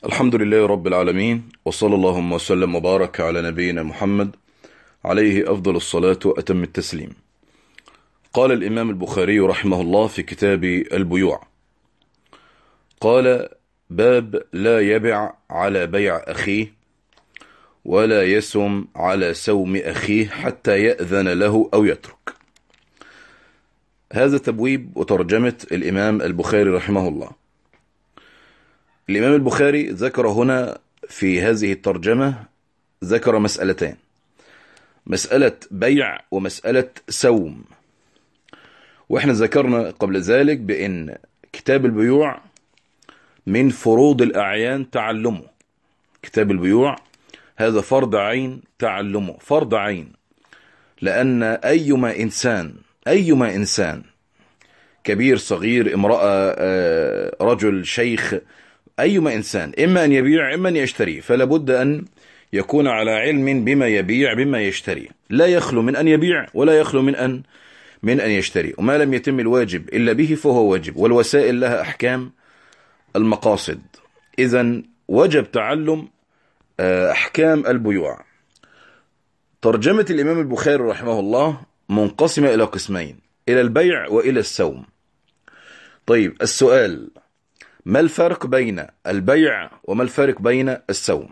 الحمد لله رب العالمين وصلى اللهم وسلم وبارك على نبينا محمد عليه أفضل الصلاة وأتم التسليم قال الإمام البخاري رحمه الله في كتاب البيوع قال باب لا يبع على بيع أخيه ولا يسم على سوم أخيه حتى يأذن له أو يترك هذا تبويب وترجمة الإمام البخاري رحمه الله الإمام البخاري ذكر هنا في هذه الترجمة ذكر مسألتين مسألة بيع ومسألة سوم واحنا ذكرنا قبل ذلك بأن كتاب البيوع من فروض الأعيان تعلمه كتاب البيوع هذا فرض عين تعلمه فرض عين لأن أيما إنسان أيما إنسان كبير صغير امرأة رجل شيخ أيما إنسان إما أن يبيع إما أن يشتري فلا بد أن يكون على علم بما يبيع بما يشتري لا يخلو من أن يبيع ولا يخلو من أن من أن يشتري وما لم يتم الواجب إلا به فهو واجب والوسائل لها أحكام المقاصد إذا وجب تعلم أحكام البيوع ترجمة الإمام البخاري رحمه الله منقسمة إلى قسمين إلى البيع وإلى السوم طيب السؤال ما الفرق بين البيع وما الفرق بين السوم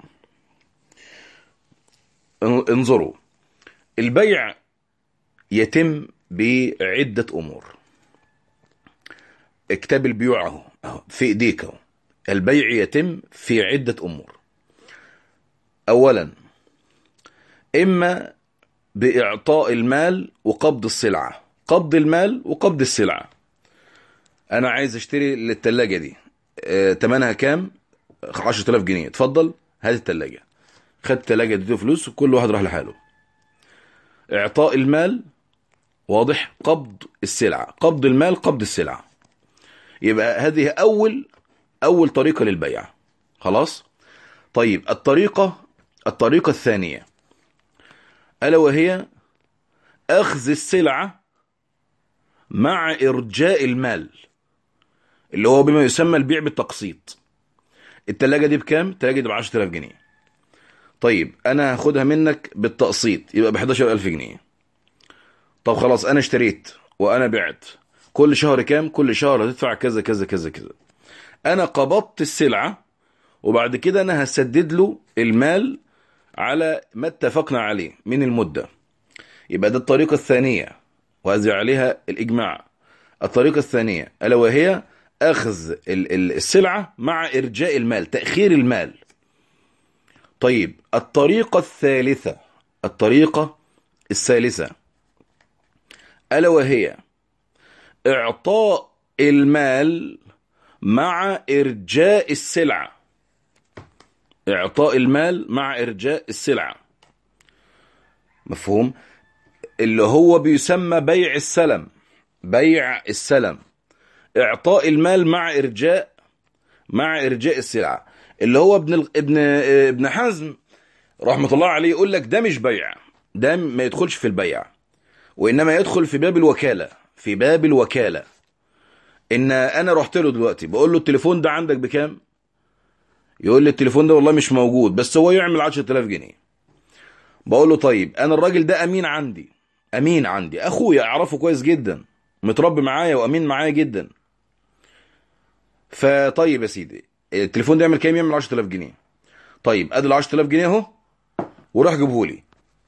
انظروا البيع يتم بعدة أمور كتاب البيوع اهو في ايديك اهو البيع يتم في عدة أمور أولا إما بإعطاء المال وقبض السلعة قبض المال وقبض السلعة أنا عايز أشتري التلاجة دي اه تمنها كام 10000 جنيه اتفضل هات التلاجة خد التلاجة اديته فلوس وكل واحد راح لحاله إعطاء المال واضح قبض السلعة قبض المال قبض السلعة يبقى هذه أول أول طريقة للبيع خلاص طيب الطريقة الطريقة الثانية ألا وهي أخذ السلعة مع إرجاء المال اللي هو بما يسمى البيع بالتقسيط التلاجة دي بكام؟ التلاجة دي ب 10000 جنيه طيب أنا هاخدها منك بالتقسيط يبقى ب 11000 جنيه طب خلاص أنا اشتريت وأنا بعت كل شهر كام؟ كل شهر هتدفع كذا كذا كذا كذا أنا قبضت السلعة وبعد كده أنا هسدد له المال على ما اتفقنا عليه من المدة يبقى ده الطريقة الثانية وهذه عليها الإجماع الطريقة الثانية ألا وهي أخذ السلعة مع إرجاء المال تأخير المال طيب الطريقة الثالثة الطريقة الثالثة ألا وهي إعطاء المال مع إرجاء السلعة إعطاء المال مع إرجاء السلعة مفهوم اللي هو بيسمى بيع السلم بيع السلم إعطاء المال مع إرجاء مع إرجاء السلعة اللي هو ابن ابن ابن حزم رحمة الله عليه يقول لك ده مش بيع ده ما يدخلش في البيع وإنما يدخل في باب الوكالة في باب الوكالة إن أنا رحت له دلوقتي بقول له التليفون ده عندك بكام يقول لي التليفون ده والله مش موجود بس هو يعمل 10000 جنيه بقول له طيب انا الراجل ده امين عندي امين عندي اخويا اعرفه كويس جدا متربي معايا وامين معايا جدا فطيب يا سيدي التليفون ده يعمل كام يعمل 10000 جنيه طيب ادي ال 10000 جنيه اهو وروح جيبه لي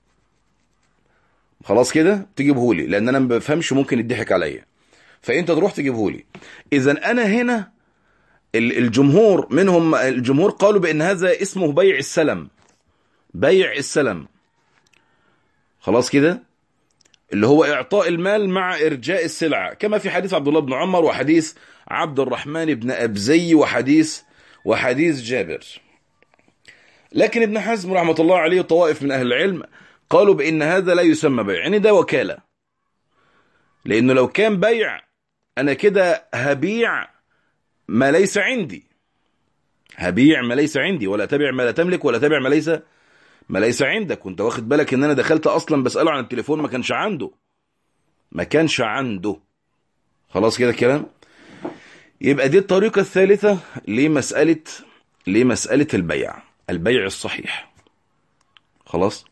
خلاص كده تجيبه لي لان انا ما بفهمش ممكن يضحك عليا فانت تروح تجيبه لي اذا انا هنا الجمهور منهم الجمهور قالوا بأن هذا اسمه بيع السلم بيع السلم خلاص كده اللي هو إعطاء المال مع إرجاء السلعة كما في حديث عبد الله بن عمر وحديث عبد الرحمن بن أبزي وحديث وحديث جابر لكن ابن حزم رحمة الله عليه طوائف من أهل العلم قالوا بأن هذا لا يسمى بيع يعني ده وكالة لأنه لو كان بيع أنا كده هبيع ما ليس عندي هبيع ما ليس عندي ولا تبع ما لا تملك ولا تبع ما ليس ما ليس عندك وانت واخد بالك ان انا دخلت اصلا بسأله عن التليفون ما كانش عنده ما كانش عنده خلاص كده الكلام يبقى دي الطريقة الثالثة لمسألة لمسألة البيع البيع الصحيح خلاص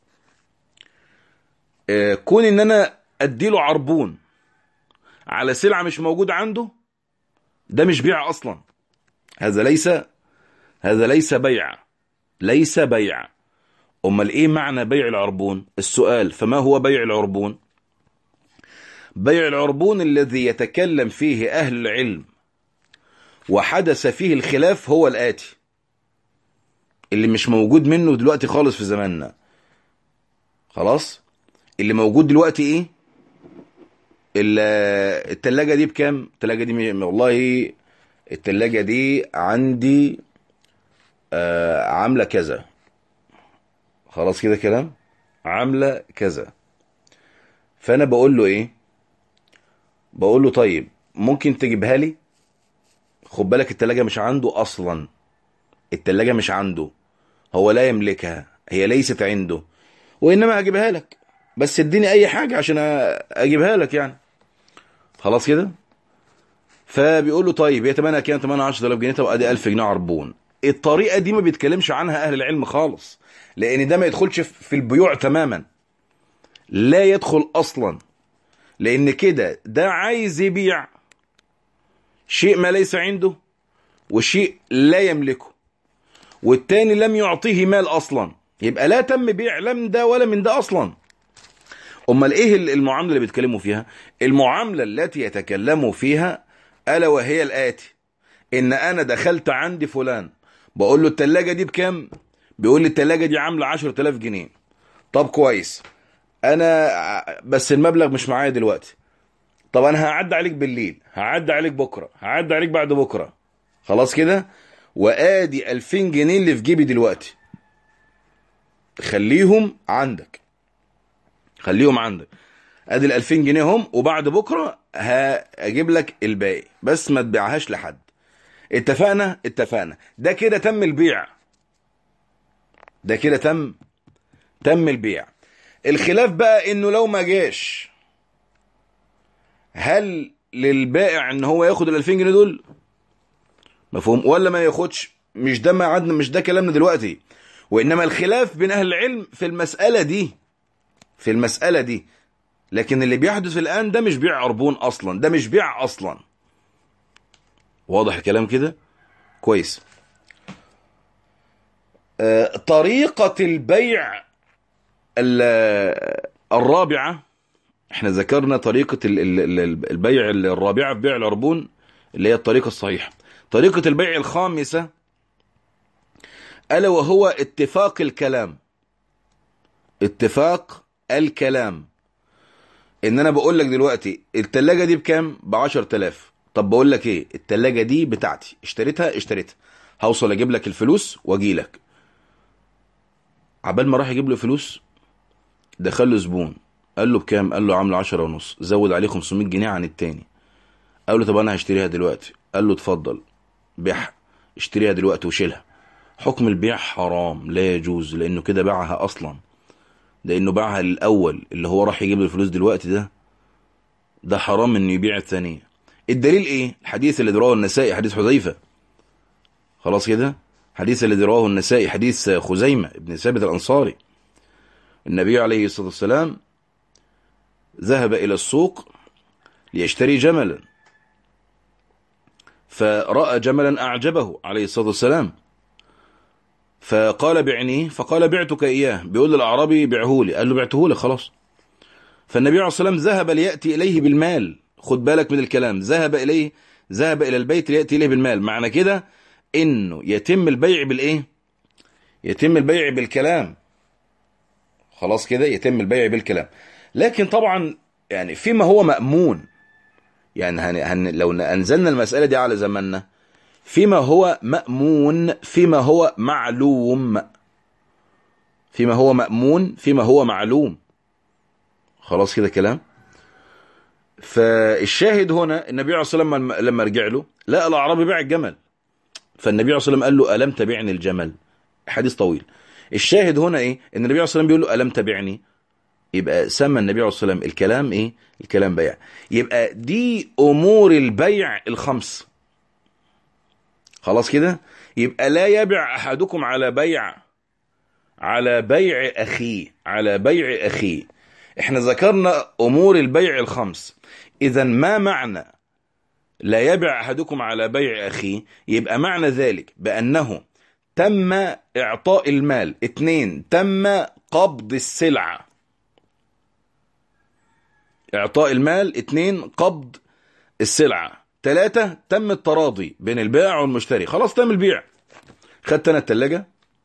آه، كون ان انا اديله عربون على سلعة مش موجودة عنده ده مش بيع اصلا هذا ليس هذا ليس بيع ليس بيع امال ايه معنى بيع العربون السؤال فما هو بيع العربون بيع العربون الذي يتكلم فيه اهل العلم وحدث فيه الخلاف هو الاتي اللي مش موجود منه دلوقتي خالص في زماننا خلاص اللي موجود دلوقتي ايه ال- التلاجة دي بكام التلاجة دي م- والله التلاجة دي عندي آه عاملة كذا خلاص كده كلام عاملة كذا فانا بقول له ايه بقول له طيب ممكن تجيبها لي خد بالك التلاجة مش عنده اصلا التلاجة مش عنده هو لا يملكها هي ليست عنده وانما هجيبها لك بس اديني اي حاجة عشان أ- اجيبها لك يعني خلاص كده فبيقول له طيب هي تمنها كام تمنها 10000 جنيه طب ادي 1000 جنيه عربون الطريقة دي ما بيتكلمش عنها اهل العلم خالص لان ده ما يدخلش في البيوع تماما لا يدخل اصلا لان كده ده عايز يبيع شيء ما ليس عنده وشيء لا يملكه والتاني لم يعطيه مال اصلا يبقى لا تم بيع لا من ده ولا من ده اصلا امال ايه المعامله اللي بيتكلموا فيها المعامله التي يتكلموا فيها الا وهي الاتي ان انا دخلت عندي فلان بقول له التلاجة دي بكام بيقول لي التلاجة دي عامله 10000 جنيه طب كويس انا ع- بس المبلغ مش معايا دلوقتي طب انا هعدي عليك بالليل هعدي عليك بكره هعدي عليك بعد بكره خلاص كده وادي 2000 جنيه اللي في جيبي دلوقتي خليهم عندك خليهم عندك ادي ال 2000 جنيه هم وبعد بكره هجيب لك الباقي بس ما تبيعهاش لحد اتفقنا اتفقنا ده كده تم البيع ده كده تم تم البيع الخلاف بقى انه لو ما جاش هل للبائع ان هو ياخد ال 2000 جنيه دول مفهوم ولا ما ياخدش مش ده ما عدنا مش ده كلامنا دلوقتي وانما الخلاف بين اهل العلم في المسألة دي في المسألة دي لكن اللي بيحدث الآن ده مش بيع عربون أصلا ده مش بيع أصلا واضح الكلام كده كويس آه، طريقة البيع ال- الرابعة احنا ذكرنا طريقة ال- ال- ال- البيع الرابعة في بيع العربون اللي هي الطريقة الصحيحة طريقة البيع الخامسة ألا وهو اتفاق الكلام اتفاق الكلام ان انا بقول لك دلوقتي التلاجة دي بكام ب 10000 طب بقول لك ايه التلاجة دي بتاعتي اشتريتها اشتريتها هوصل اجيب لك الفلوس واجي لك عبال ما راح يجيب له فلوس دخل له زبون قال له بكام قال له عامله 10 ونص زود عليه 500 جنيه عن التاني قال له طب انا هشتريها دلوقتي قال له اتفضل بيعها اشتريها دلوقتي وشيلها حكم البيع حرام لا يجوز لانه كده باعها اصلا لانه باعها الاول اللي هو راح يجيب له الفلوس دلوقتي ده ده حرام انه يبيع الثانيه الدليل ايه الحديث اللي رواه النسائي حديث حذيفه خلاص كده حديث الذي رواه النسائي حديث خزيمه ابن ثابت الانصاري النبي عليه الصلاه والسلام ذهب الى السوق ليشتري جملا فراى جملا اعجبه عليه الصلاه والسلام فقال بعنيه فقال بعتك اياه بيقول للاعرابي بيعه لي قال له بعته لك خلاص فالنبي عليه الصلاه والسلام ذهب لياتي اليه بالمال خد بالك من الكلام ذهب اليه ذهب الى البيت لياتي اليه بالمال معنى كده انه يتم البيع بالايه يتم البيع بالكلام خلاص كده يتم البيع بالكلام لكن طبعا يعني فيما هو مأمون يعني هن هن لو انزلنا المسألة دي على زماننا فيما هو مأمون فيما هو معلوم فيما هو مأمون فيما هو معلوم خلاص كده كلام فالشاهد هنا النبي عليه الصلاة والسلام لما- لما رجع له لقى الأعرابي باع الجمل فالنبي عليه الصلاة والسلام قال له ألم تبعني الجمل حديث طويل الشاهد هنا ايه ان النبي عليه الصلاة والسلام بيقول له ألم تبعني يبقى سمى النبي عليه الصلاة والسلام الكلام ايه الكلام بيع يبقى دي امور البيع الخمس خلاص كده يبقى لا يبع احدكم على بيع على بيع اخيه على بيع اخيه احنا ذكرنا امور البيع الخمس اذا ما معنى لا يبع احدكم على بيع اخيه يبقى معنى ذلك بانه تم اعطاء المال اتنين تم قبض السلعة اعطاء المال اتنين قبض السلعة تلاتة تم التراضي بين البائع والمشتري خلاص تم البيع خدت انا التلاجة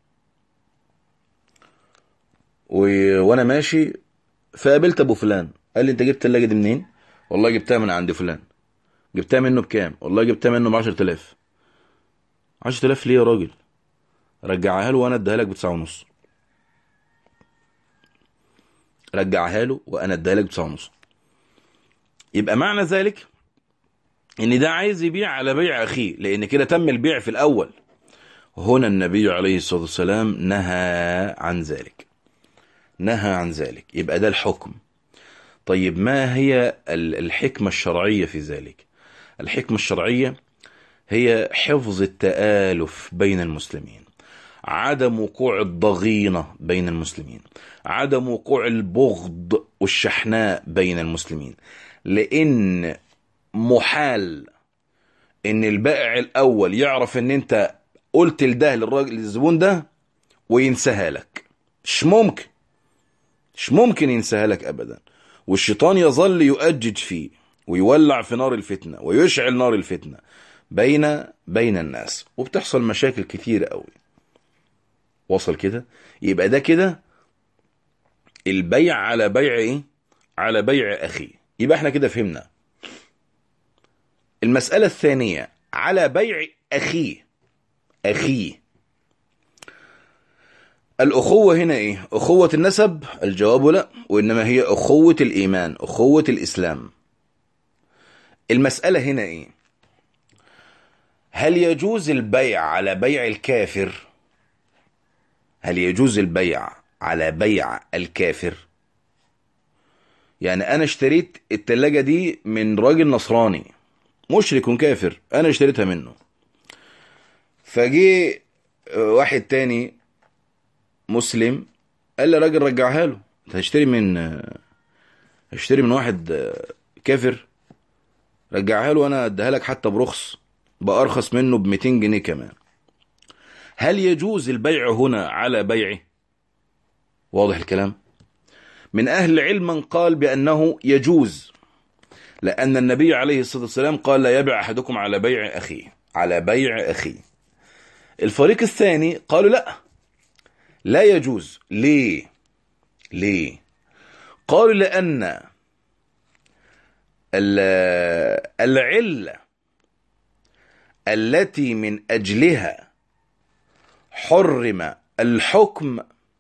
و... وانا ماشي فقابلت ابو فلان قال لي انت جبت التلاجة دي منين والله جبتها من عند فلان جبتها منه بكام والله جبتها منه ب 10000 10000 ليه يا راجل رجعها له وانا اديها لك بتسعة ونص رجعها له وانا اديها لك بتسعة ونص يبقى معنى ذلك ان ده عايز يبيع على بيع اخيه لان كده تم البيع في الاول هنا النبي عليه الصلاة والسلام نهى عن ذلك نهى عن ذلك يبقى ده الحكم طيب ما هي الحكمة الشرعية في ذلك الحكمة الشرعية هي حفظ التآلف بين المسلمين عدم وقوع الضغينة بين المسلمين عدم وقوع البغض والشحناء بين المسلمين لأن محال ان البائع الاول يعرف ان انت قلت لده للراجل للزبون ده وينساها لك مش ممكن مش ممكن ينساها لك ابدا والشيطان يظل يؤجج فيه ويولع في نار الفتنة ويشعل نار الفتنة بين بين الناس وبتحصل مشاكل كتير قوي وصل كده يبقى ده كده البيع على بيع ايه على بيع اخيه يبقى احنا كده فهمنا المسألة الثانية على بيع اخيه اخيه الأخوة هنا إيه؟ أخوة النسب؟ الجواب لا وإنما هي أخوة الإيمان أخوة الإسلام المسألة هنا إيه؟ هل يجوز البيع على بيع الكافر؟ هل يجوز البيع على بيع الكافر؟ يعني أنا اشتريت التلاجة دي من راجل نصراني مشرك كافر أنا اشتريتها منه فجي واحد تاني مسلم قال لي راجل رجعها له انت هتشتري من هشتري من واحد كافر رجعها له وانا اديها لك حتى برخص بارخص منه ب 200 جنيه كمان هل يجوز البيع هنا على بيعه واضح الكلام من اهل العلم من قال بانه يجوز لان النبي عليه الصلاه والسلام قال لا يبع احدكم على بيع اخيه على بيع اخيه الفريق الثاني قالوا لا لا يجوز ليه ليه قالوا لأن العلة التي من أجلها حرم الحكم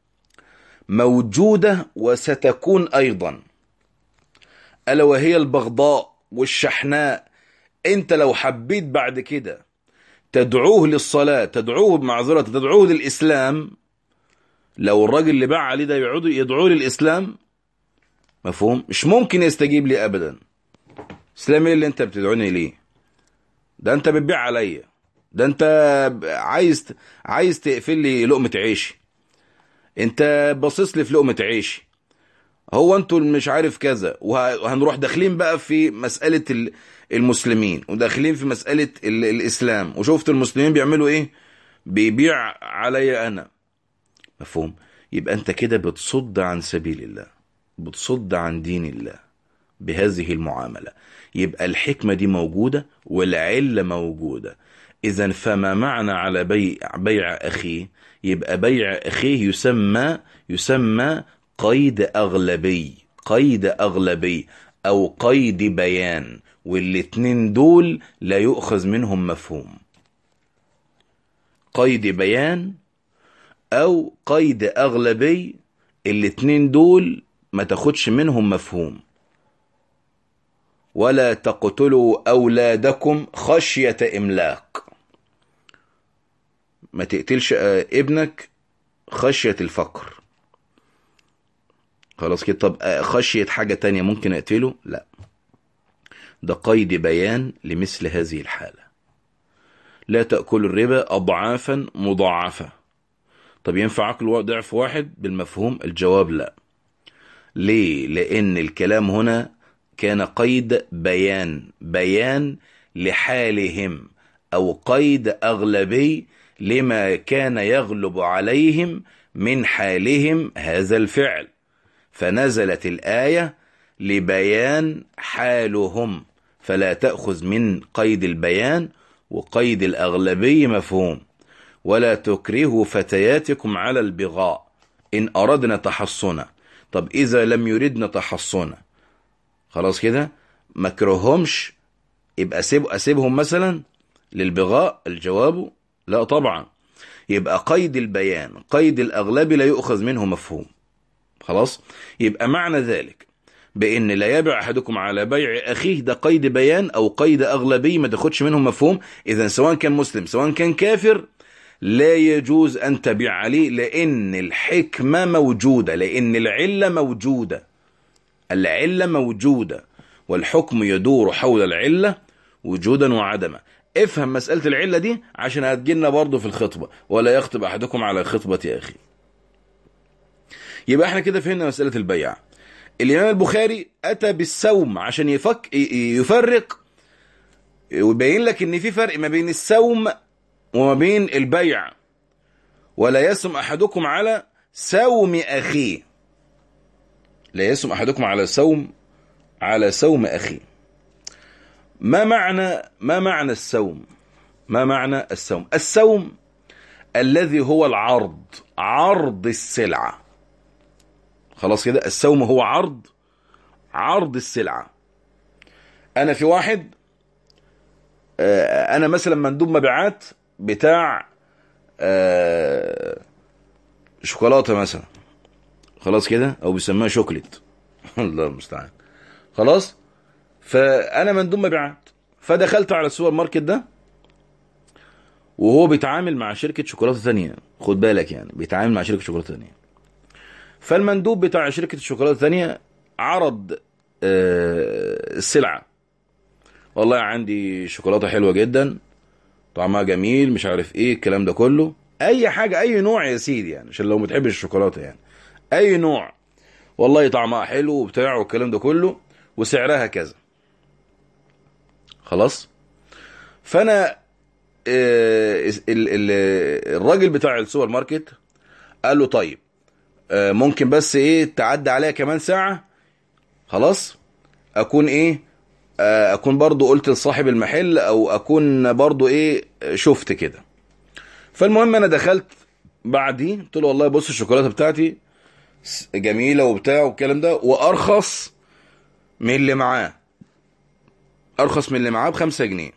موجودة وستكون أيضا ألا وهي البغضاء والشحناء أنت لو حبيت بعد كده تدعوه للصلاة تدعوه بمعذرة تدعوه للإسلام لو الراجل اللي باع عليه ده يقعدوا يدعوه للإسلام مفهوم مش ممكن يستجيب لي أبدا إسلام إيه اللي أنت بتدعوني ليه ده أنت بتبيع عليا ده أنت عايز عايز تقفل لي لقمة عيشي أنت باصص لي في لقمة عيشي هو انتوا مش عارف كذا وهنروح داخلين بقى في مسألة المسلمين وداخلين في مسألة الإسلام وشفت المسلمين بيعملوا إيه بيبيع عليا أنا مفهوم يبقى أنت كده بتصد عن سبيل الله بتصد عن دين الله بهذه المعاملة يبقى الحكمة دي موجودة والعلة موجودة إذا فما معنى على بيع, بيع أخيه يبقى بيع أخيه يسمى يسمى قيد أغلبي قيد أغلبي أو قيد بيان والاتنين دول لا يؤخذ منهم مفهوم قيد بيان أو قيد أغلبي الاتنين دول ما تاخدش منهم مفهوم ولا تقتلوا أولادكم خشية إملاق ما تقتلش ابنك خشية الفقر خلاص كده طب خشية حاجة تانية ممكن اقتله لا ده قيد بيان لمثل هذه الحالة لا تأكل الربا أضعافا مضاعفة طب ينفع أكل ضعف واحد بالمفهوم الجواب لا ليه لأن الكلام هنا كان قيد بيان بيان لحالهم أو قيد أغلبي لما كان يغلب عليهم من حالهم هذا الفعل فنزلت الآية لبيان حالهم فلا تأخذ من قيد البيان وقيد الأغلبي مفهوم ولا تكرهوا فتياتكم على البغاء إن أردنا تحصنا طب إذا لم يردنا تحصنا خلاص كده ما كرههمش يبقى أسيب أسيبهم مثلا للبغاء الجواب لا طبعا يبقى قيد البيان قيد الأغلبي لا يؤخذ منه مفهوم خلاص يبقى معنى ذلك بأن لا يبع أحدكم على بيع أخيه ده قيد بيان أو قيد أغلبي ما تاخدش منه مفهوم إذا سواء كان مسلم سواء كان كافر لا يجوز أن تبيع عليه لأن الحكمة موجودة لأن العلة موجودة العلة موجودة والحكم يدور حول العلة وجودا وعدما افهم مسألة العلة دي عشان هتجينا برضه في الخطبة ولا يخطب أحدكم على خطبة أخي يبقى احنا كده فهمنا مسألة البيع الإمام البخاري أتى بالسوم عشان يفك يفرق ويبين لك إن في فرق ما بين السوم وما بين البيع ولا يسم أحدكم على سوم أخيه لا يسم أحدكم على سوم على سوم أخيه ما معنى ما معنى السوم ما معنى السوم السوم الذي هو العرض عرض السلعة خلاص كده السوم هو عرض عرض السلعة أنا في واحد أنا مثلا مندوب مبيعات بتاع شوكولاتة مثلا خلاص كده أو بيسموها شوكليت الله المستعان خلاص فأنا مندوب مبيعات فدخلت على السوبر ماركت ده وهو بيتعامل مع شركة شوكولاتة ثانية خد بالك يعني بيتعامل مع شركة شوكولاتة ثانية فالمندوب بتاع شركة الشوكولاتة الثانية عرض السلعة والله عندي شوكولاتة حلوة جدا طعمها جميل مش عارف ايه الكلام ده كله اي حاجة اي نوع يا سيدي يعني عشان لو متحبش الشوكولاتة يعني اي نوع والله طعمها حلو وبتاع والكلام ده كله وسعرها كذا خلاص فانا الراجل بتاع السوبر ماركت قال له طيب ممكن بس ايه تعدي عليا كمان ساعة خلاص اكون ايه اكون برضو قلت لصاحب المحل او اكون برضو ايه شفت كده فالمهم انا دخلت بعدي قلت له والله بص الشوكولاته بتاعتي جميله وبتاع والكلام ده وارخص من اللي معاه ارخص من اللي معاه بخمسة جنيه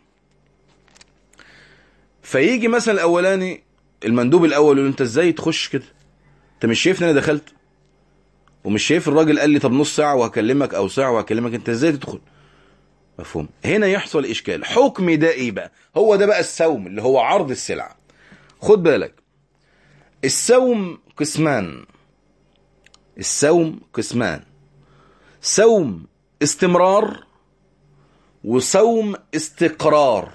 فيجي مثلا الاولاني المندوب الاول يقول انت ازاي تخش كده انت مش شايفني انا دخلت ومش شايف الراجل قال لي طب نص ساعه وهكلمك او ساعه وهكلمك انت ازاي تدخل مفهوم هنا يحصل اشكال حكم ده ايه بقى هو ده بقى السوم اللي هو عرض السلعه خد بالك السوم قسمان السوم قسمان سوم استمرار وسوم استقرار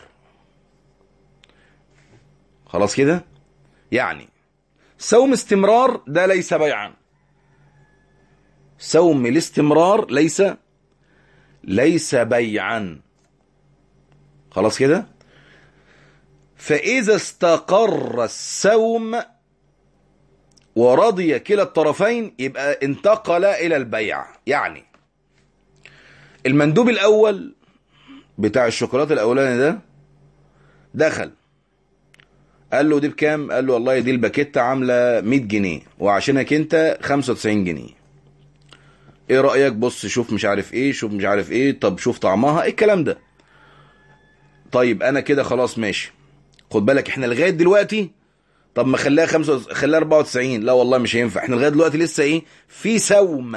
خلاص كده يعني سوم استمرار ده ليس بيعا سوم الاستمرار ليس ليس بيعا خلاص كده فإذا استقر السوم ورضي كلا الطرفين يبقى انتقل إلى البيع يعني المندوب الأول بتاع الشوكولاتة الأولاني ده دخل قال له دي بكام قال له والله دي الباكيتة عاملة 100 جنيه وعشانك انت 95 جنيه ايه رأيك بص شوف مش عارف ايه شوف مش عارف ايه طب شوف طعمها ايه الكلام ده طيب انا كده خلاص ماشي خد بالك احنا لغاية دلوقتي طب ما خليها خمسة خليها 94 لا والله مش هينفع احنا لغاية دلوقتي لسه ايه في سوم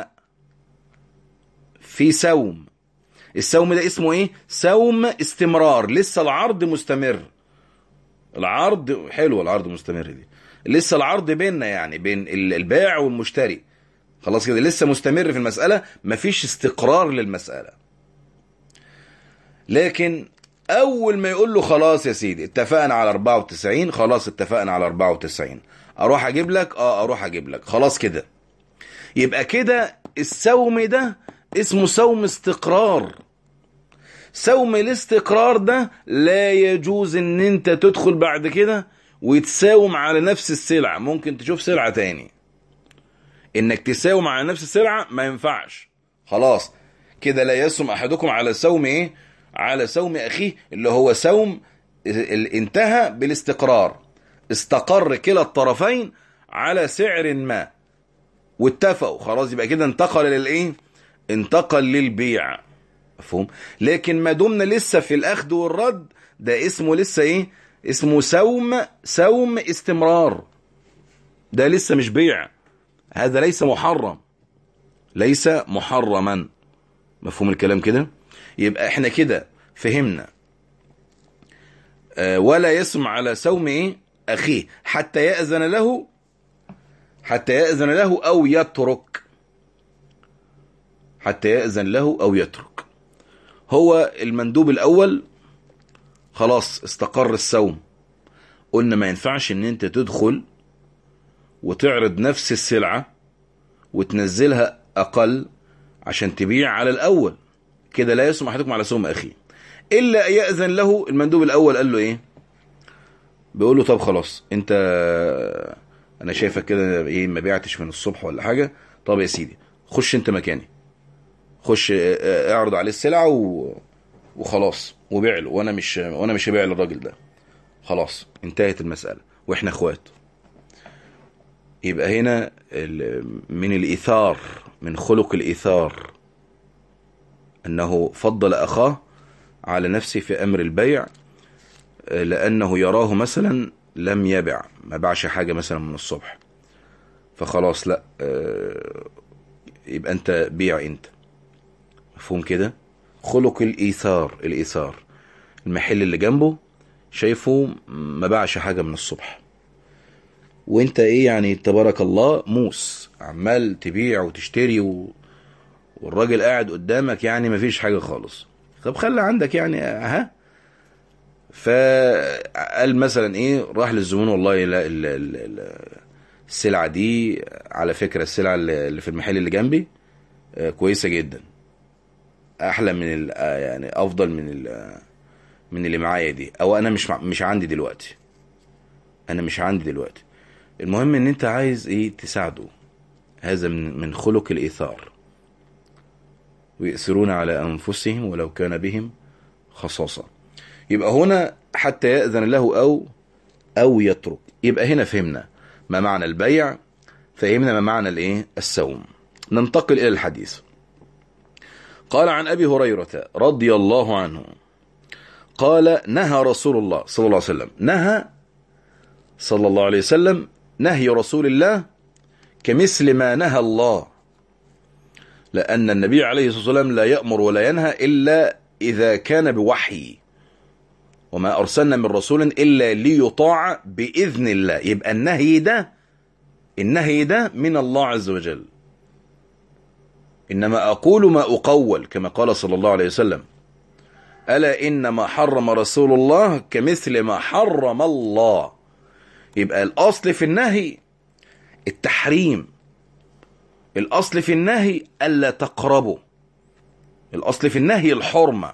في سوم السوم ده اسمه ايه سوم استمرار لسه العرض مستمر العرض حلو العرض مستمر دي لسه العرض بيننا يعني بين البائع والمشتري خلاص كده لسه مستمر في المسألة مفيش استقرار للمسألة لكن اول ما يقول له خلاص يا سيدي اتفقنا على 94 خلاص اتفقنا على 94 اروح اجيب لك اه اروح اجيب لك خلاص كده يبقى كده السوم ده اسمه سوم استقرار سوم الاستقرار ده لا يجوز ان انت تدخل بعد كده وتساوم على نفس السلعة ممكن تشوف سلعة تاني انك تساوم على نفس السلعة ما ينفعش خلاص كده لا يسم احدكم على سوم ايه على سوم اخيه اللي هو سوم ال- انتهى بالاستقرار استقر كلا الطرفين على سعر ما واتفقوا خلاص يبقى كده انتقل للايه انتقل للبيع مفهوم لكن ما دمنا لسه في الاخذ والرد ده اسمه لسه ايه اسمه سوم سوم استمرار ده لسه مش بيع هذا ليس محرم ليس محرما مفهوم الكلام كده يبقى احنا كده فهمنا آه، ولا يسم على سوم ايه اخيه حتى يأذن له حتى يأذن له او يترك حتى يأذن له او يترك هو المندوب الاول خلاص استقر السوم قلنا ما ينفعش ان انت تدخل وتعرض نفس السلعة وتنزلها اقل عشان تبيع على الاول كده لا يسمح احدكم على سوم اخيه الا يأذن له المندوب الاول قال له ايه بيقول له طب خلاص انت انا شايفك كده ايه ما بعتش من الصبح ولا حاجة طب يا سيدي خش انت مكاني خش اه، اعرض عليه السلعة و... وخلاص وبيع له وانا مش وانا مش هبيع للراجل ده خلاص انتهت المسألة واحنا اخوات يبقى هنا ال- من الإيثار من خلق الإيثار أنه فضل أخاه على نفسه في أمر البيع آه، لأنه يراه مثلا لم يبع ما باعش حاجة مثلا من الصبح فخلاص لا آه، يبقى أنت بيع أنت مفهوم كده خلق الإيثار الإيثار المحل اللي جنبه شايفه ما باعش حاجة من الصبح وانت ايه يعني تبارك الله موس عمال تبيع وتشتري و... والراجل قاعد قدامك يعني مفيش حاجة خالص طب خلي عندك يعني ها فقال مثلا ايه راح للزبون والله لا ال... ال... ال... السلعة دي على فكرة السلعة اللي اللي في المحل اللي جنبي آه، كويسة جدا احلى من ال... آه، يعني افضل من ال... آه، من اللي معايا دي او انا مش مع... مش عندي دلوقتي انا مش عندي دلوقتي المهم ان انت عايز ايه تساعده هذا من من خلق الايثار ويؤثرون على انفسهم ولو كان بهم خصاصة يبقى هنا حتى يأذن له او او يترك يبقى هنا فهمنا ما معنى البيع فهمنا ما معنى الايه السوم ننتقل الى الحديث قال عن ابي هريرة رضي الله عنه قال نهى رسول الله صلى الله عليه وسلم نهى صلى الله عليه وسلم نهي رسول الله كمثل ما نهى الله لأن النبي عليه الصلاة والسلام لا يأمر ولا ينهى إلا إذا كان بوحي وما أرسلنا من رسول إلا ليطاع بإذن الله يبقى النهي ده النهي ده من الله عز وجل إنما أقول ما أقول كما قال صلى الله عليه وسلم ألا إنما حرم رسول الله كمثل ما حرم الله يبقى الأصل في النهي التحريم الأصل في النهي ألا تقربوا الأصل في النهي الحرمة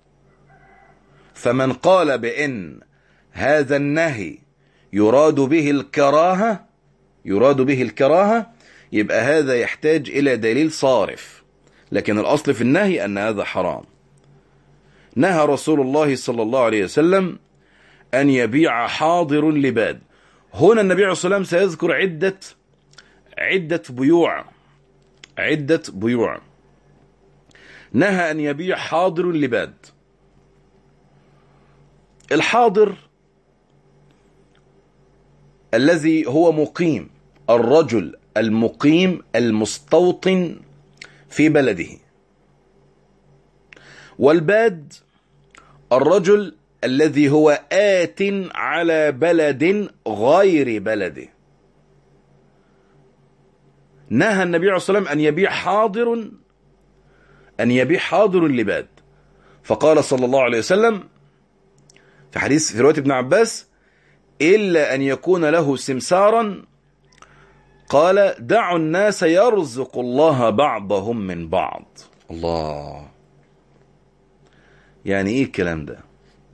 فمن قال بأن هذا النهي يراد به الكراهة يراد به الكراهة يبقى هذا يحتاج إلى دليل صارف لكن الأصل في النهي أن هذا حرام نهى رسول الله صلى الله عليه وسلم أن يبيع حاضر لباد هنا النبي عليه الصلاة والسلام سيذكر عدة عدة بيوع عدة بيوع نهى أن يبيع حاضر لباد الحاضر الذي هو مقيم الرجل المقيم المستوطن في بلده والباد الرجل الذي هو آت على بلد غير بلده نهى النبي عليه الصلاة والسلام أن يبيع حاضر أن يبيع حاضر لباد فقال صلى الله عليه وسلم في حديث في رواية ابن عباس إلا أن يكون له سمسارا قال دعوا الناس يرزق الله بعضهم من بعض الله يعني ايه الكلام ده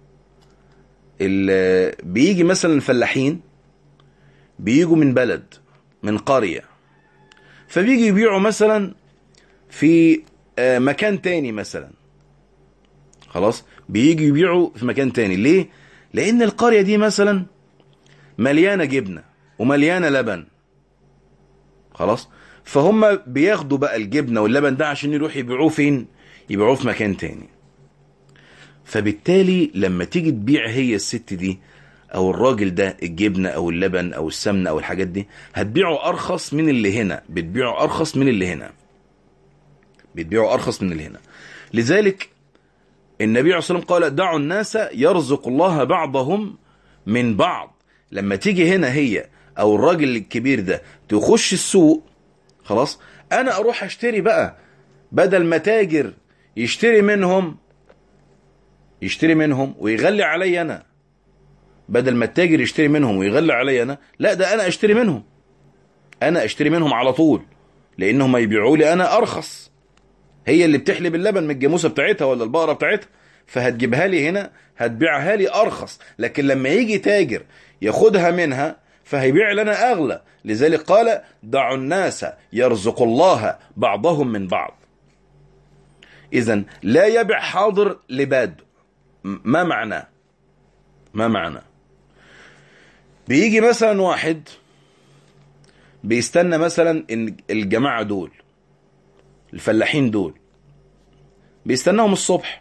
اللي بيجي مثلا الفلاحين بيجوا من بلد من قرية فبيجي يبيعوا مثلا في آه، مكان تاني مثلا خلاص بيجي يبيعوا في مكان تاني ليه لان القرية دي مثلا مليانة جبنة ومليانة لبن خلاص فهم بياخدوا بقى الجبنة واللبن ده عشان يروح يبيعوه فين يبيعوه في مكان تاني فبالتالي لما تيجي تبيع هي الست دي او الراجل ده الجبنة او اللبن او السمنة او الحاجات دي هتبيعه ارخص من اللي هنا بتبيعه ارخص من اللي هنا بتبيعه ارخص من اللي هنا لذلك النبي عليه الصلاة والسلام قال دعوا الناس يرزق الله بعضهم من بعض لما تيجي هنا هي او الراجل الكبير ده تخش السوق خلاص انا اروح اشتري بقى بدل ما تاجر يشتري منهم يشتري منهم ويغلي علي انا بدل ما التاجر يشتري منهم ويغلي علي انا لا ده انا اشتري منهم انا اشتري منهم على طول لانهم يبيعوا لي انا ارخص هي اللي بتحلب اللبن من الجاموسه بتاعتها ولا البقره بتاعتها فهتجيبها لي هنا هتبيعها لي ارخص لكن لما يجي تاجر ياخدها منها فهيبيع لنا اغلى لذلك قال دعوا الناس يرزق الله بعضهم من بعض اذا لا يبع حاضر لباد ما معناه ما معناه بيجي مثلا واحد بيستنى مثلا ان الجماعه دول الفلاحين دول بيستناهم الصبح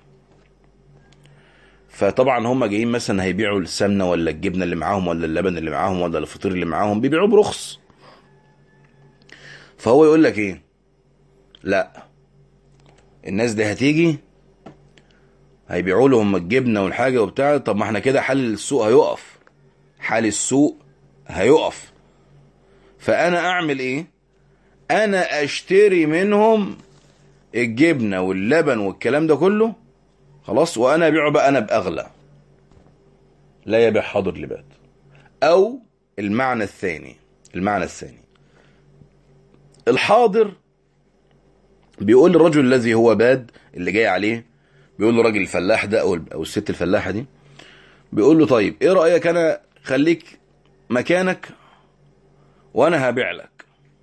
فطبعا هم جايين مثلا هيبيعوا السمنه ولا الجبنه اللي معاهم ولا اللبن اللي معاهم ولا الفطير اللي معاهم بيبيعوه برخص فهو يقول لك ايه لا الناس دي هتيجي هيبيعوا لهم الجبنه والحاجه وبتاع طب ما احنا كده حل السوق هيقف حال السوق هيقف فانا اعمل ايه انا اشتري منهم الجبنه واللبن والكلام ده كله خلاص وانا ابيعه بقى انا باغلى لا يبيع حاضر لبات او المعنى الثاني المعنى الثاني الحاضر بيقول للرجل الذي هو باد اللي جاي عليه بيقول له راجل الفلاح ده او او الست الفلاحه دي بيقول له طيب ايه رايك انا خليك مكانك وانا هبيع لك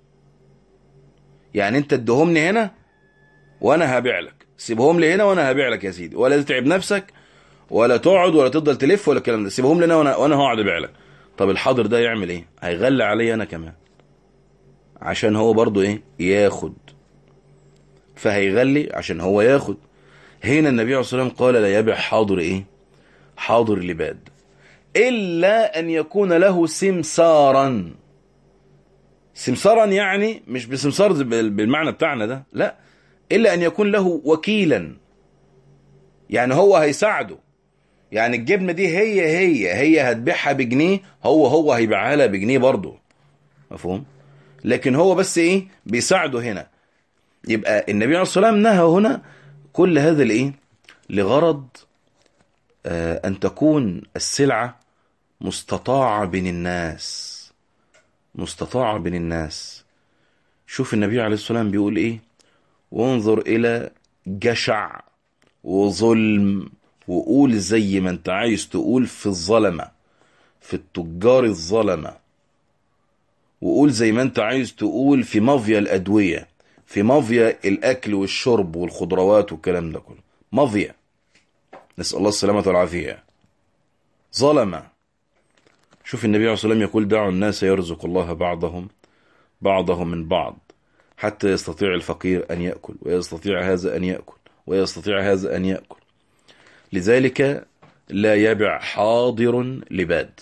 يعني انت اديهمني هنا وانا هبيع لك سيبهم لي هنا وانا هبيع لك يا سيدي ولا تتعب نفسك ولا تقعد ولا تفضل تلف ولا الكلام ده سيبهم لي هنا وانا وانا هقعد ابيع لك طب الحاضر ده يعمل ايه هيغلي عليا انا كمان عشان هو برضو ايه ياخد فهيغلي عشان هو ياخد هنا النبي عليه الصلاه والسلام قال لا يبيع حاضر ايه حاضر لباد الا ان يكون له سمسارا سمسارا يعني مش بسمسار بالمعنى بتاعنا ده لا الا ان يكون له وكيلا يعني هو هيساعده يعني الجبنه دي هي هي هي هتبيعها بجنيه هو هو هيبيعها لها بجنيه برضه مفهوم لكن هو بس ايه بيساعده هنا يبقى النبي عليه الصلاه والسلام نهى هنا كل هذا الايه لغرض آه ان تكون السلعه مستطاعه بين الناس مستطاعه بين الناس شوف النبي عليه الصلاه والسلام بيقول ايه وانظر الى جشع وظلم وقول زي ما انت عايز تقول في الظلمه في التجار الظلمه وقول زي ما انت عايز تقول في مافيا الادويه في مافيا الاكل والشرب والخضروات والكلام ده كله مافيا نسال الله السلامه والعافيه ظلم شوف النبي عليه الصلاه والسلام يقول دعوا الناس يرزق الله بعضهم بعضهم من بعض حتى يستطيع الفقير ان ياكل ويستطيع هذا ان ياكل ويستطيع هذا ان ياكل لذلك لا يبع حاضر لباد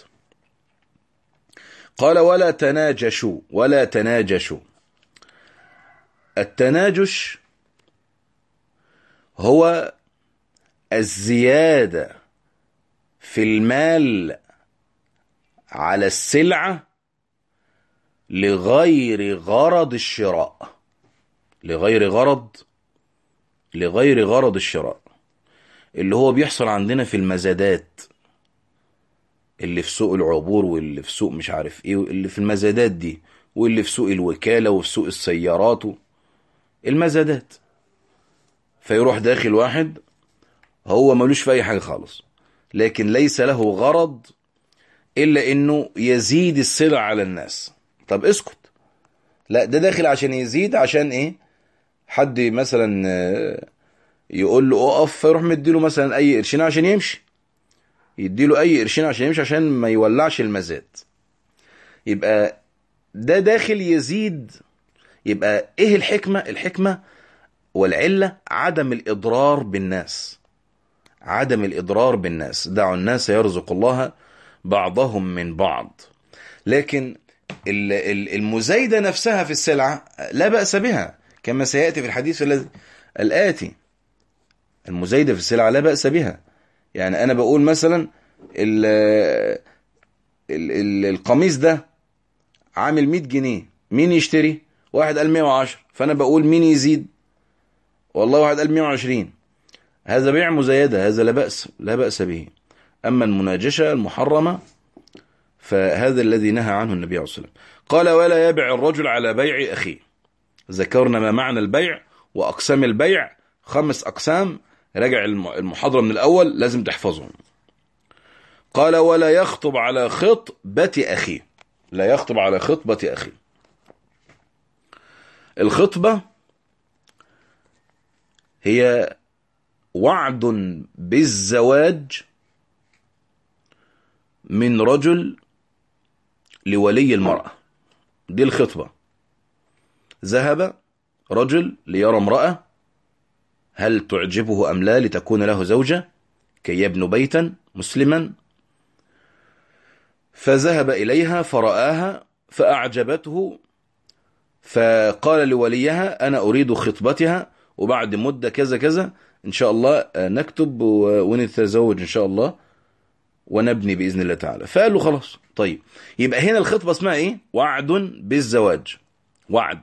قال ولا تناجشوا ولا تناجشوا التناجش هو الزيادة في المال على السلعة لغير غرض الشراء لغير غرض لغير غرض الشراء اللي هو بيحصل عندنا في المزادات اللي في سوق العبور واللي في سوق مش عارف ايه واللي في المزادات دي واللي في سوق الوكالة وفي سوق السيارات و... المزادات فيروح داخل واحد هو ملوش في اي حاجة خالص لكن ليس له غرض الا انه يزيد السلع على الناس طب اسكت لا ده داخل عشان يزيد عشان ايه حد مثلا آه، يقول له اقف فيروح مديله مثلا اي قرشين عشان يمشي يديله اي قرشين عشان يمشي عشان ما يولعش المزاد يبقى ده داخل يزيد يبقى ايه الحكمة الحكمة والعلة عدم الاضرار بالناس عدم الاضرار بالناس دعوا الناس يرزق الله بعضهم من بعض لكن ال- ال- المزايدة نفسها في السلعة لا بأس بها كما سيأتي في الحديث الذي الآتي المزايدة في السلعة لا بأس بها يعني أنا بقول مثلا ال ال ال القميص ده عامل 100 جنيه مين يشتري واحد قال 110 فأنا بقول مين يزيد والله واحد قال 120 هذا بيع مزايدة هذا لا بأس لا بأس به أما المناجشة المحرمة فهذا الذي نهى عنه النبي عليه الصلاة والسلام قال ولا يبع الرجل على بيع أخيه ذكرنا ما معنى البيع وأقسام البيع خمس أقسام راجع الم- المحاضرة من الأول لازم تحفظهم قال ولا يخطب على خطبة أخيه لا يخطب على خطبة أخيه الخطبة هي وعد بالزواج من رجل لولي المرأة دي الخطبة ذهب رجل ليرى امرأة هل تعجبه أم لا لتكون له زوجة كي يبنوا بيتا مسلما فذهب إليها فرآها فأعجبته فقال لوليها أنا أريد خطبتها وبعد مدة كذا كذا إن شاء الله نكتب و- ونتزوج إن شاء الله ونبني بإذن الله تعالى فقال له خلاص طيب يبقى هنا الخطبة اسمها إيه وعد بالزواج وعد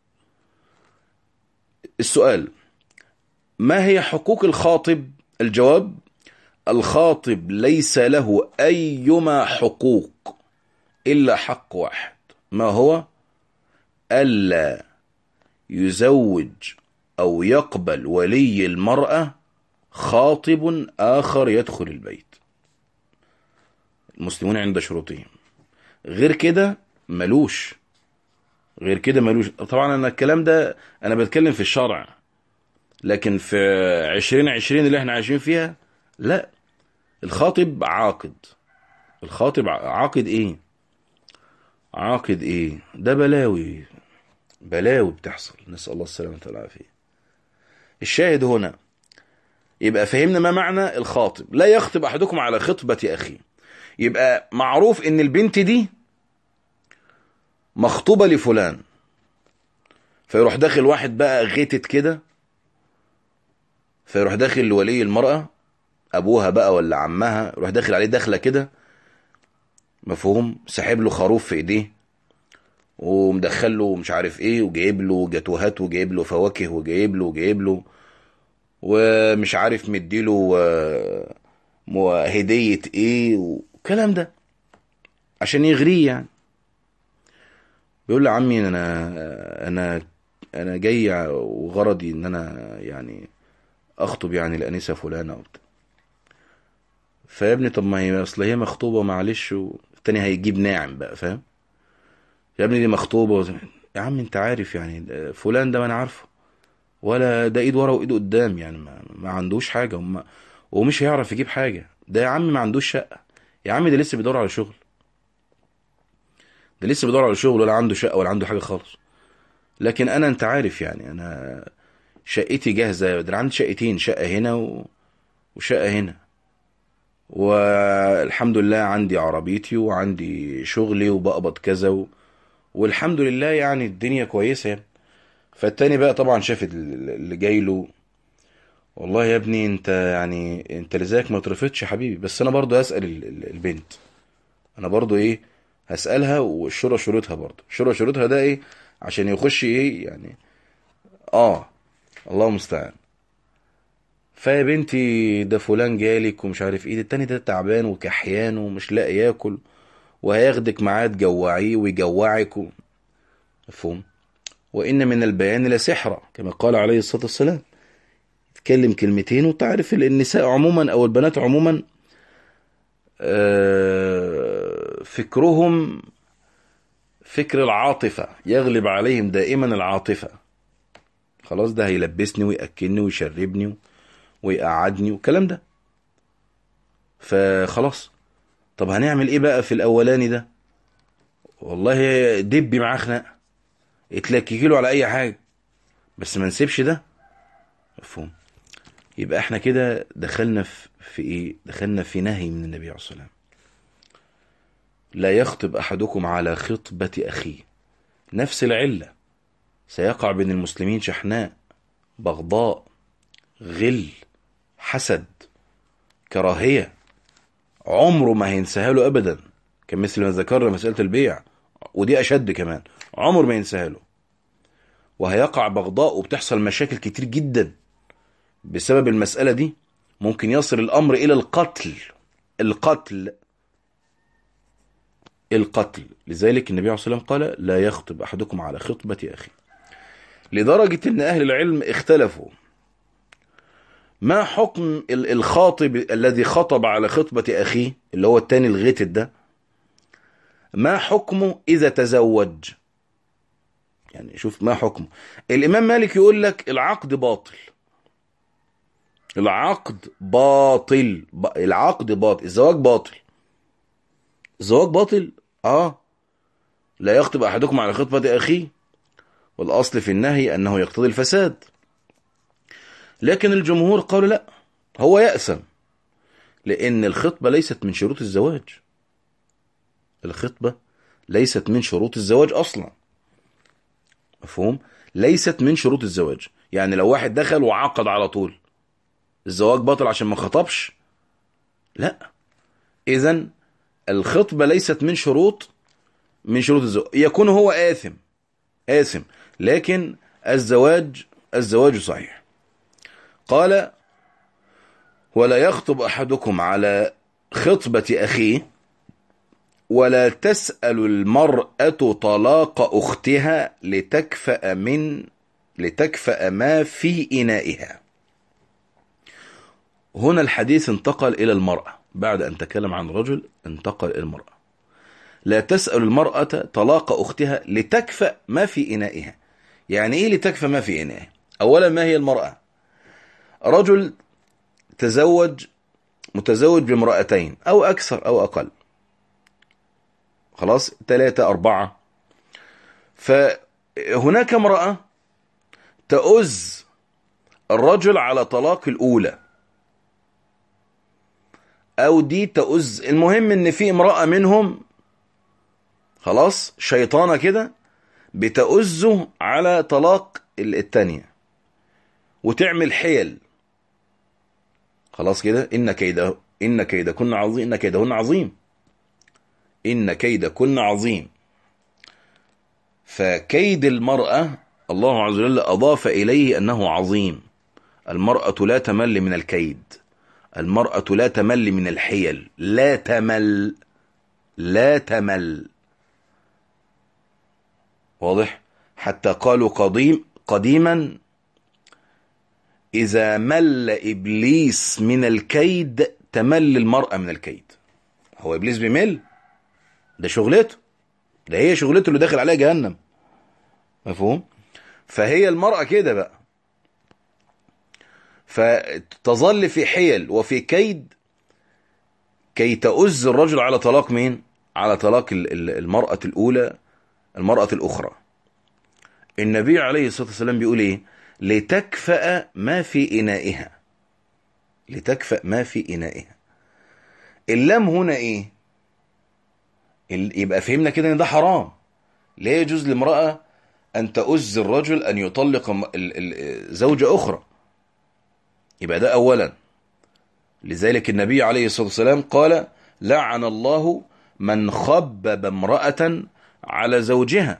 السؤال ما هي حقوق الخاطب الجواب الخاطب ليس له أيما حقوق إلا حق واحد ما هو ألا يزوج أو يقبل ولي المرأة خاطب آخر يدخل البيت المسلمون عند شروطهم غير كده ملوش غير كده ملوش طبعا أنا الكلام ده أنا بتكلم في الشرع لكن في عشرين عشرين اللي احنا عايشين فيها لا الخاطب عاقد الخاطب ع- عاقد ايه عاقد ايه ده بلاوي بلاوي بتحصل نسأل الله السلامة والعافية الشاهد هنا يبقى فهمنا ما معنى الخاطب لا يخطب احدكم على خطبة اخيه يبقى معروف ان البنت دي مخطوبة لفلان فيروح داخل واحد بقى غيتت كده فيروح داخل لولي المرأة أبوها بقى ولا عمها يروح داخل عليه داخلة كده مفهوم ساحب له خروف في إيديه ومدخل له مش عارف إيه وجايب له جاتوهات وجايب له فواكه وجايب له وجايب له ومش عارف مديله آه، مو- هدية إيه والكلام ده عشان يغريه يعني بيقول له عمي انا انا انا جاي وغرضي ان انا يعني اخطب يعني الانسه فلانه وبتاع فيا ابني طب ما هي اصل هي مخطوبه معلش والتاني هيجيب ناعم بقى فاهم يا ابني دي مخطوبه وز- يا عم انت عارف يعني فلان ده ما انا عارفه ولا ده ايد ورا وايد قدام يعني ما, ما عندوش حاجه وما ومش هيعرف يجيب حاجه ده يا عم ما عندوش شقه يا عم ده لسه بيدور على شغل ده لسه بيدور على شغل ولا عنده شقه ولا عنده حاجه خالص لكن انا انت عارف يعني انا شقتي جاهزه ده أنا عندي شقتين شقه هنا و... وشقه هنا والحمد لله عندي عربيتي وعندي شغلي وبقبض كذا و... والحمد لله يعني الدنيا كويسه يعني فالتاني بقى طبعا شاف ال- اللي جاي له والله يا ابني انت يعني انت لذلك ما ترفضش يا حبيبي بس انا برضو هسأل ال- ال- البنت انا برضو ايه هسألها والشورى شروطها برضو الشورى شروطها ده ايه عشان يخش ايه يعني اه الله المستعان فيا بنتي ده فلان جالك ومش عارف ايه التاني ده تعبان وكحيان ومش لاقي ياكل وهياخدك معاه تجوعيه ويجوعك و... مفهوم وإن من البيان لسحرة كما قال عليه الصلاة والسلام تكلم كلمتين وتعرف النساء عموما أو البنات عموما آه، فكرهم فكر العاطفة يغلب عليهم دائما العاطفة خلاص ده هيلبسني ويأكلني ويشربني ويقعدني والكلام ده فخلاص طب هنعمل ايه بقى في الاولاني ده والله دبي معاه خناقه اتلككي له على اي حاجه بس ما نسيبش ده مفهوم يبقى احنا كده دخلنا في, في ايه دخلنا في نهي من النبي عليه الصلاه والسلام لا يخطب احدكم على خطبه اخيه نفس العله سيقع بين المسلمين شحناء بغضاء غل حسد كراهيه عمره ما هينساها له ابدا كمثل ما ذكرنا مساله البيع ودي اشد كمان عمر ما ينساها له وهيقع بغضاء وبتحصل مشاكل كتير جدا بسبب المسألة دي ممكن يصل الأمر إلى القتل القتل القتل لذلك النبي عليه الصلاة والسلام قال لا يخطب أحدكم على خطبة أخي لدرجة أن أهل العلم اختلفوا ما حكم الخاطب الذي خطب على خطبة أخيه اللي هو التاني الغتت ده ما حكمه إذا تزوج يعني شوف ما حكمه الإمام مالك يقول لك العقد باطل العقد باطل العقد باطل الزواج باطل الزواج باطل اه لا يخطب احدكم على خطبة اخيه والاصل في النهي انه يقتضي الفساد لكن الجمهور قالوا لا هو يأسم لان الخطبة ليست من شروط الزواج الخطبة ليست من شروط الزواج اصلا مفهوم ليست من شروط الزواج يعني لو واحد دخل وعقد على طول الزواج باطل عشان ما خطبش لا اذا الخطبة ليست من شروط من شروط الزواج يكون هو آثم آثم لكن الزواج الزواج صحيح قال ولا يخطب أحدكم على خطبة أخيه ولا تسأل المرأة طلاق أختها لتكفأ من لتكفأ ما في إنائها هنا الحديث انتقل إلى المرأة بعد أن تكلم عن رجل انتقل إلى المرأة لا تسأل المرأة طلاق أختها لتكفأ ما في إنائها يعني إيه لتكفأ ما في إنائها أولا ما هي المرأة رجل تزوج متزوج بامرأتين أو أكثر أو أقل خلاص ثلاثة أربعة فهناك امرأة تؤز الرجل على طلاق الأولى أو دي تؤز المهم إن في امرأة منهم خلاص شيطانة كده بتؤزه على طلاق التانية وتعمل حيل خلاص كده إن كيده إن كيدكن عظيم إن كيدهن عظيم إن كيدكن عظيم فكيد المرأة الله عز وجل أضاف إليه أنه عظيم المرأة لا تمل من الكيد المرأة لا تمل من الحيل لا تمل لا تمل واضح حتى قالوا قديم قديما إذا مل إبليس من الكيد تمل المرأة من الكيد هو إبليس بيمل ده شغلته ده هي شغلته اللي داخل عليها جهنم مفهوم فهي المرأة كده بقى فتظل في حيل وفي كيد كي تؤز الرجل على طلاق مين على طلاق المرأة الأولى المرأة الأخرى النبي عليه الصلاة والسلام بيقول إيه لتكفأ ما في إنائها لتكفأ ما في إنائها اللام هنا إيه يبقى فهمنا كده إن ده حرام لا يجوز لامرأة أن تؤز الرجل أن يطلق زوجة أخرى يبقى ده أولا لذلك النبي عليه الصلاة والسلام قال لعن الله من خبب امرأة على زوجها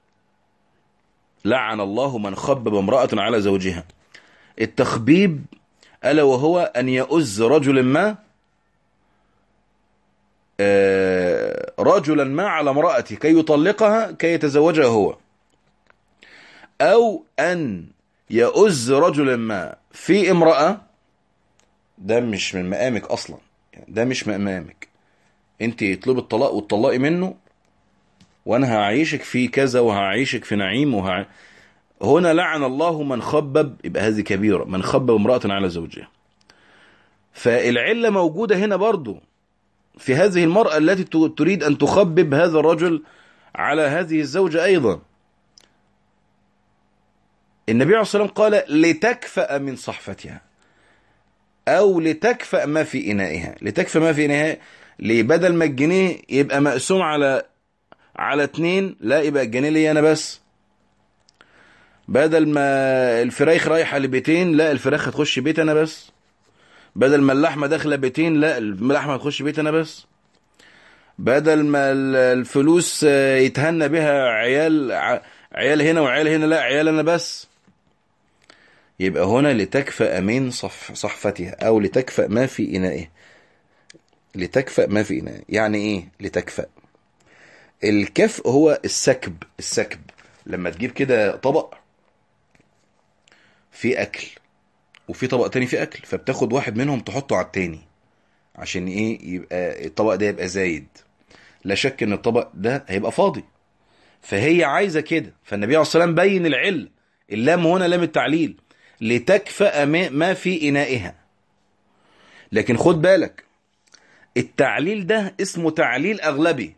لعن الله من خبب امرأة على زوجها التخبيب ألا وهو أن يؤز رجل ما آه، رجلا ما على امرأته كي يطلقها كي يتزوجها هو أو أن يؤز رجلا ما في امرأة ده مش من مقامك أصلا يعني ده مش مقامك انت يطلب الطلاق وتطلقي منه وانا هعيشك في كذا وهعيشك في نعيم وهع... هنا لعن الله من خبب يبقى هذه كبيرة من خبب امرأة على زوجها فالعلة موجودة هنا برضو في هذه المرأة التي تريد أن تخبب هذا الرجل على هذه الزوجة أيضا النبي عليه الصلاة والسلام قال لتكفأ من صحفتها أو لتكفأ ما في إنائها لتكفأ ما في إنائها بدل ما الجنيه يبقى مقسوم على على اتنين لا يبقى الجنيه لي أنا بس بدل ما الفراخ رايحة لبيتين لا الفراخ هتخش بيت أنا بس بدل ما اللحمة داخلة بيتين لا اللحمة هتخش بيت أنا بس بدل ما الفلوس يتهنى بها عيال عيال هنا وعيال هنا لا عيال أنا بس يبقى هنا لتكفأ من صف صحفتها أو لتكفأ ما في إنائه لتكفأ ما في إنائه يعني إيه لتكفأ الكف هو السكب السكب لما تجيب كده طبق في أكل وفي طبق تاني في أكل فبتاخد واحد منهم تحطه على التاني عشان إيه يبقى الطبق ده يبقى زايد لا شك إن الطبق ده هيبقى فاضي فهي عايزة كده فالنبي عليه الصلاة والسلام بين العل اللام هنا لام التعليل لتكفأ ما في إنائها لكن خد بالك التعليل ده اسمه تعليل أغلبي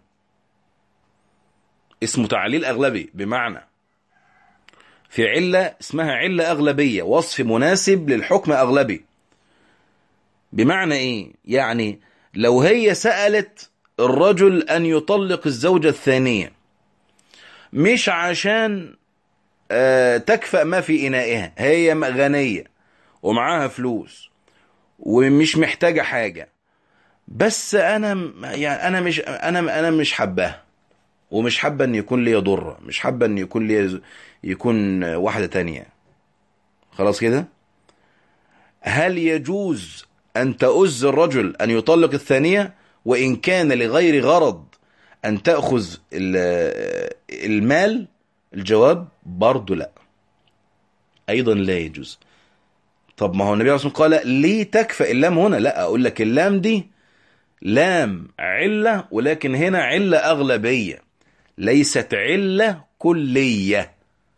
اسمه تعليل أغلبي بمعنى في علة اسمها علة أغلبية وصف مناسب للحكم أغلبي بمعنى إيه؟ يعني لو هي سألت الرجل أن يطلق الزوجة الثانية مش عشان آه تكفأ ما في إنائها هي غنية ومعاها فلوس ومش محتاجة حاجة بس أنا يعني أنا مش أنا أنا مش حباها ومش حابة ان يكون لي ضرة مش حابة ان يكون لي يكون واحدة تانية خلاص كده هل يجوز ان تؤز الرجل ان يطلق الثانية وان كان لغير غرض ان تأخذ المال الجواب برضو لا ايضا لا يجوز طب ما هو النبي عليه الصلاة والسلام قال ليه تكفى اللام هنا لا اقول لك اللام دي لام علة ولكن هنا علة أغلبية ليست علة كلية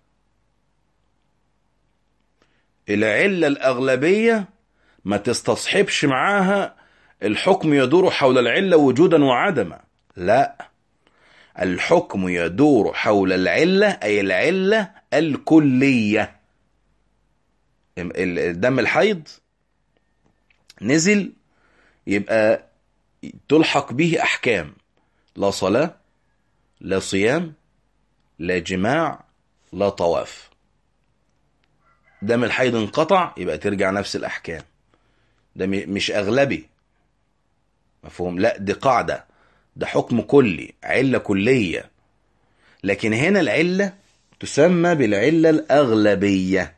العلة الأغلبية ما تستصحبش معاها الحكم يدور حول العلة وجودا وعدما لا الحكم يدور حول العلة أي العلة الكلية الدم الحيض نزل يبقى تلحق به أحكام لا صلاة لا صيام لا جماع لا طواف دم الحيض انقطع يبقى ترجع نفس الأحكام ده مش أغلبي مفهوم لا دي قاعدة ده حكم كلي علة كلية لكن هنا العلة تسمى بالعلة الأغلبية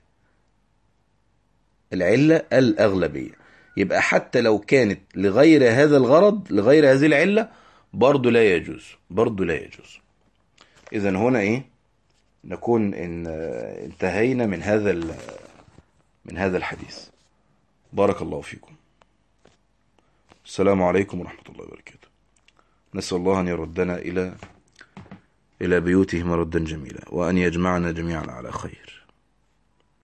العلة الأغلبية يبقى حتى لو كانت لغير هذا الغرض لغير هذه العلة برضو لا يجوز برضو لا يجوز إذا هنا إيه نكون إن انتهينا من هذا من هذا الحديث بارك الله فيكم السلام عليكم ورحمة الله وبركاته نسأل الله أن يردنا إلى إلى بيوته مردا جميلا وأن يجمعنا جميعا على خير